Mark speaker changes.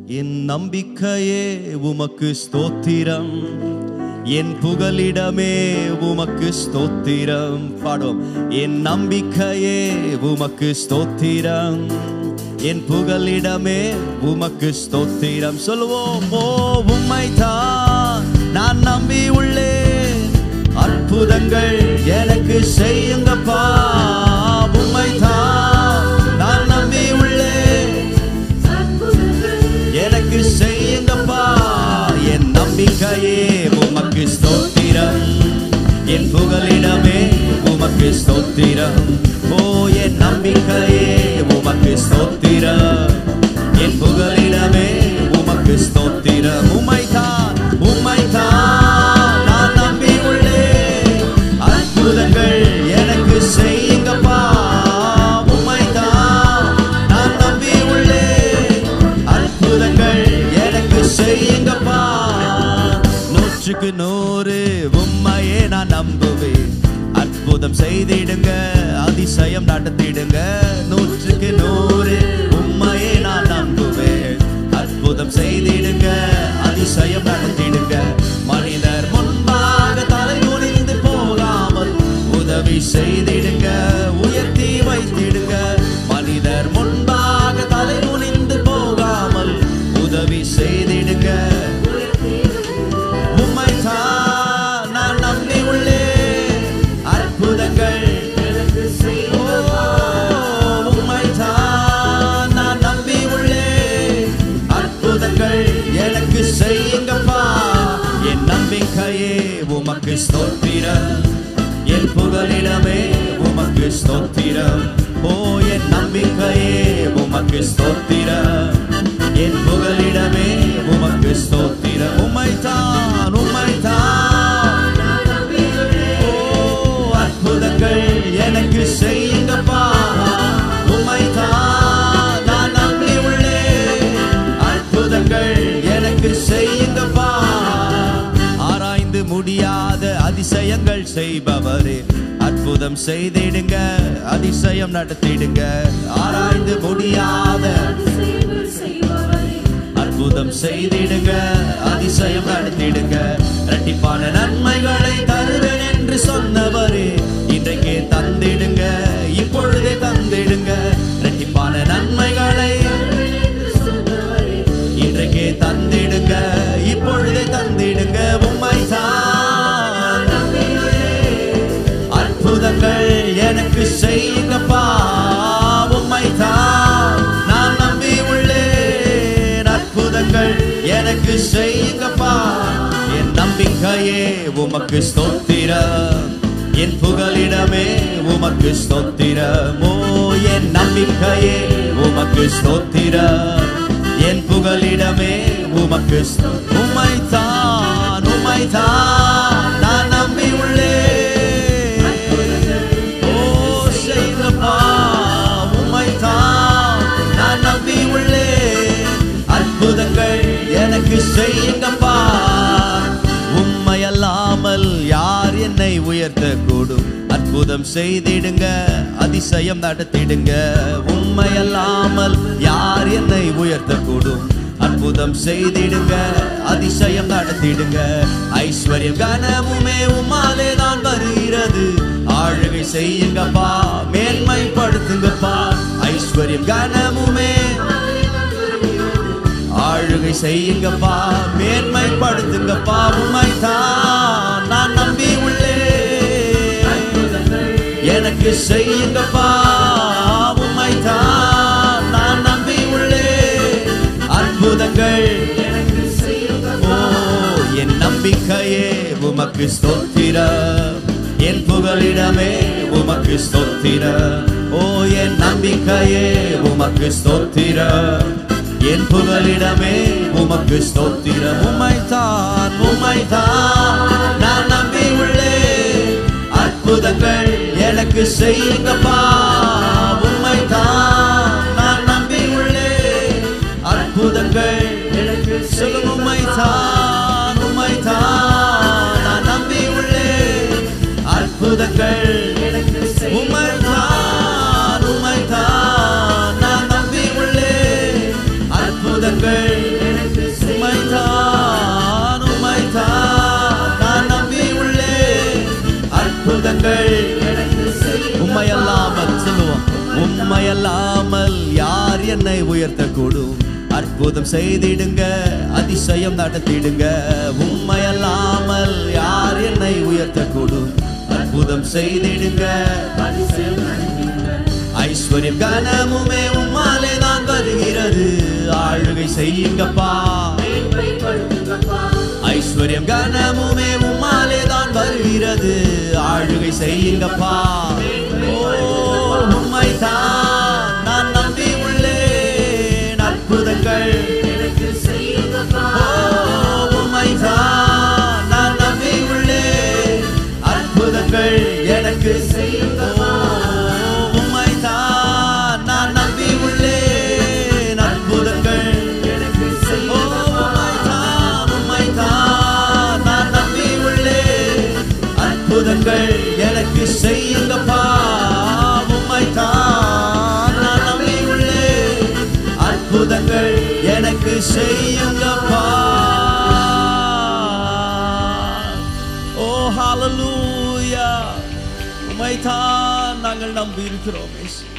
Speaker 1: என் நம்பிக்கையே உமக்கு ஸ்தோத்திரம் என் புகலிடமே உமக்கு ஸ்தோத்திரம் பாடும் என் நம்பிக்கையே உமக்கு ஸ்தோத்திரம் என் புகலிடமே உமக்கு ஸ்தோத்திரம் சொல்லுவோம் ஓ உம்மைதான் நான் நம்பி உள்ளேன் அற்புதங்கள் எனக்கு செய்யுங்கப்பா உம்மைதான் நான் நம்பி உள்ளேன் எனக்கு செய்யுங்கப்பா என் நம்பிக்கையே உமக்கு ஸ்தோத்திரம் என் புகலிடமே உமக்கு ஸ்தோத்திரம் ஓ என் நம்பிக்கையே உமக்கு ஸ்தோத்திரம் என் புகலிடமே உமக்கு ஸ்தோத்திரம் உமைதான் உமைதான் நான் நம்பி உள்ளேன் அற்புதங்கள் எனக்கு செய்யுங்கப்பா உமைதான் நான் நம்பி உள்ளேன் அற்புதங்கள் எனக்கு செய்யுங்கப்பா நூற்றுக்கு நூறு உம்மையே நான் நம்புவேன் அற்புதம் செய்திடுங்க அதிசயம் நடத்திடுங்க நூற்றுக்கு நூறு உம்மையே நான் நம்புவேன் அற்புதம் செய்திடுங்க அதிசயம் நடத்திடுங்க மனிதர் முன்பாக தலை குனிந்து போகாமல் உதவி செய்திடுங்க உயர்த்தி வைத்திடுங்க மனிதர் முன்பாக தலை குனிந்து போகாமல் உதவி செய்திடுங்க உம்மைத்தான் நான் நம்பி உள்ளேன் அற்புதங்கள் ஓ, உம்மைத்தான் நான் நம்பி உள்ளேன் அற்புதங்கள் எனக்கு செய்யுங்கப்பா என் நம்பிக்கையே உமக்கு ஸ்தோத்திரம் என் புகலிடமே உமக்கு ஸ்தோத்திரம் ஓ என் நம்பிக்கையே உமக்கு ஸ்தோத்திரம் என் புகலிடமே உமக்கு ஸ்தோத்திரம் உம்மைத்தான் உம்மைத்தான் ஓ அற்புதங்கள் எனக்கு செய்யுங்கப்பா உம்மைத்தான் நான் நம்பி உள்ளேன் அற்புதங்கள் எனக்கு செய்யுங்கப்பா ஆராய்ந்து முடியாத அதிசயங்கள் செய்பவரே அற்புதம் செய்திடுங்க அதிசயம் நடத்திடுங்க ஆராய்ந்து முடியாத அற்புதம் செய்திடுங்க அதிசயம் நடத்திடுங்க இரட்டிப்பான நன்மைகளை தருவேன் என்று சொன்னவரே இன்றைக்கே தந்திடுங்க இப்பொழுதே தந்திடுங்க இரட்டிப்பான நன்மைகளை இன்றைக்கே தந்திடுங்க இப்பொழுதே தந்திடுங்க உம்மை அற்புதங்கள் எனக்கு செய்யுங்கப்பா உம்மை நான் நம்பி உள்ளேன் அற்புதங்கள் எனக்கு செய்யுங்கப்பா என் நம்பிக்கையே உமக்கு ஸ்தோத்திரம் என் புகலிடமே உமக்கு ஸ்தோத்திரம் ஓ என் நம்பிக்கையே உமக்கு ஸ்தோத்திரம் என் புகலிடமே உமக்கு ஸ்தோ- உம்மைத்தான் உம்மைத்தான் நான் நம்பி உள்ளேன் ஓ செய்தப்பா உம்மைத்தான் நான் நம்பி உள்ளேன் அற்புதங்கள் எனக்கு செய்யுங்கப்பா உம்மையல்லாமல் யார் என்னை உயர்த்த கூடும் அற்புதம் செய்திடுங்க அதிசயம் நடத்திடுங்க உம்மையல்லாமல் யார் என்னை உயர்த்த கூடும் அற்புதம் செய்திடுங்க அதிசயம் நடத்திடுங்க ஐஸ்வர்யம் கனமுமே உம்மாலே தான் வருகிறது ஆளுகை செய்யுங்கப்பா மேன்மைப்படுத்துங்கப்பா ஐஸ்வர்யம் கனமுமே ஆளுகை செய்யுங்கப்பா மேன்மைப்படுத்துங்கப்பா உம்மைத்தான் நான் நம்பி உள்ளேன் எனக்கு செய்யுங்கப்பா உம்மைத்தான் நான் நம்பி உள்ளேன் அற்புதங்கள் ஓ என் நம்பிக்கையே உமக்கு ஸ்தோத்திரம் என் புகலிடமே உமக்கு ஸ்தோத்திரம் ஓ என் நம்பிக்கையே உமக்கு ஸ்தோத்திரம் என் புகலிடமே உமக்கு ஸ்தோத்திரம் உம்மைத்தான் உம்மைத்தான் நான் நம்பி உள்ளேன் அற்புதங்கள் எனக்கு செய்யுங்கப்பா உம்மைத்தான் நான் நம்பி உள்ளேன் அற்புதங்கள் எனக்கு சொல்லும் உம்மைத்தான் உம்மைத்தான் நான் நம்பி உள்ளேன் அற்புதங்கள் உம்மைத்தான் உம்மைத்தான் நான் நம்பி உள்ளேன் அற்புதங்கள் உம்மையல்லாமல் யார் என்னை உயர்த்தக்கூடும் அற்புதம் செய்திடுங்க அதிசயம் நடத்திடுங்க உம்மையல்லாமல் யார் என்னை உயர்த்தக்கூடும் அற்புதம் செய்திடுங்க ஐஸ்வர்யம் கனமுமே உம்மாலே தான் வருகிறது ஆளுகை செய்யுங்கப்பா ஐஸ்வர்யம் கனமுமே உம்மாலே தான் வருகிறது ஆளுகை செய்யுங்கப்பா ஓ உம்மை தான் நான் நம்பி உள்ளேன் அற்புதங்கள் ஓ உம்மை தான் நான் நம்பி உள்ளேன் அற்புதங்கள் எனக்கு ஓ, உம்மை தான் நான் நம்பி உள்ளேன் அற்புதங்கள் ஓ, உம்மை தான், உம்மை தான் நான் நம்பி உள்ளேன். அற்புதங்கள் எனக்கு செய்யுங்கப்பா உம்மை தான் நான் நம்பி உள்ளேன். அற்புதங்கள் எனக்கு செய்யுங்கப்பா ஓ ஹalleluya உம்மை தான் நாங்கள் நம்பி இருக்கிறோம் இயேசு.